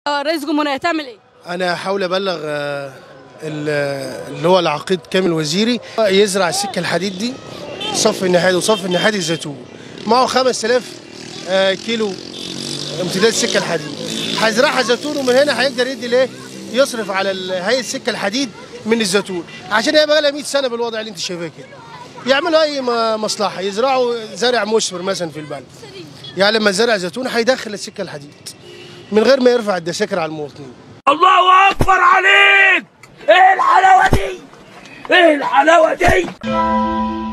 رئيس جمهوريه هتعمل ايه؟ انا هحاول ابلغ آه، ال- اللي هو العقيد كامل وزيري يزرع السكه الحديد دي صف النحادي وصف النحادي الزيتون معه 5000 آه، كيلو امتداد سكه الحديد هيزرعها زيتون ومن هنا هيقدر يدي ليه يصرف على ال- هيئه سكه الحديد من الزيتون عشان هي بقى لها 100 سنه بالوضع اللي انت شايفاه كده يعملوا اي م- مصلحه يزرعوا زرع مثمر مثلا في البلد يعني لما زرع زيتون هيدخل السكه الحديد من غير ما يرفع الدساكر على المواطنين الله اكبر عليك ايه الحلاوه دي ايه الحلاوه دي